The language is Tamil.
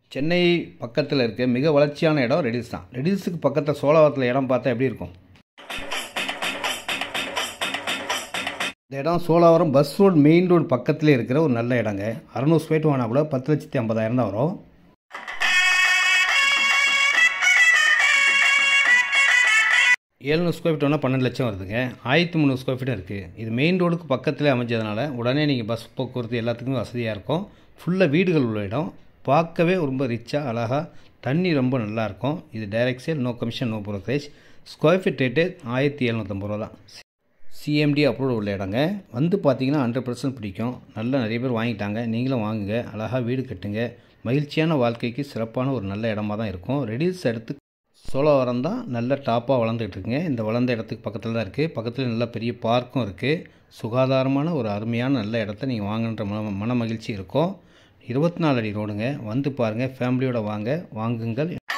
சென்னை பக்கத்தில் இருக்க மிக வளர்ச்சியான இடம் ரெடில்ஸ் தான் ரெடில்ஸுக்கு பக்கத்தில் சோழவரத்தில் இடம் பார்த்தா எப்படி இருக்கும் இந்த இடம் Cholavaram bus road main road பக்கத்தில் இருக்கிற ஒரு நல்ல இடங்க அறநூறு ஸ்கொயர் வாங்கினா கூட பத்து லட்சத்தி ஐம்பதாயிரம் தான் வரும் ஏழ்நூறு ஸ்கொயர் ஃபீட் வேணால் பன்னெண்டு லட்சம் வருதுங்க ஆயிரத்தி முந்நூறு ஸ்கொயர் ஃபீட்டும் இருக்குது இது மெயின் ரோடுக்கு பக்கத்தில் அமைஞ்சதுனால உடனே நீங்கள் பஸ் போக்குவரத்து எல்லாத்துக்குமே வசதியாக இருக்கும் ஃபுல்லாக வீடுகள் உள்ள இடம் பார்க்கவே ரொம்ப ரிச்சாக அழகாக தண்ணி ரொம்ப நல்லாயிருக்கும் இது direct sale no commission no brokerage square feet rate ஆயிரத்தி எழுநூற்றம்பது ரூபா தான் சிஎம்டி அப்ரூவ் உள்ள இடங்க வந்து பார்த்தீங்கன்னா ஹண்ட்ரட் பர்சன்ட் பிடிக்கும் நல்லா நிறைய பேர் வாங்கிட்டாங்க நீங்களும் வாங்குங்க அழகாக வீடு கட்டுங்க மகிழ்ச்சியான வாழ்க்கைக்கு சிறப்பான ஒரு நல்ல இடமா தான் இருக்கும் ரெடில்ஸ் எடுத்து சோழவரம் தான் நல்ல டாப்பாக வளர்ந்துட்டு இருக்குங்க இந்த வளர்ந்த இடத்துக்கு பக்கத்தில் தான் இருக்குது பக்கத்தில் நல்ல பெரிய பார்க்கும் இருக்குது சுகாதாரமான ஒரு அருமையான நல்ல இடத்த நீங்கள் வாங்குன்ற மன மன மகிழ்ச்சி இருக்கும் இருபத்தி நாலு அடி ரோடுங்க வந்து பாருங்கள் ஃபேமிலியோட வாங்க வாங்குங்கள்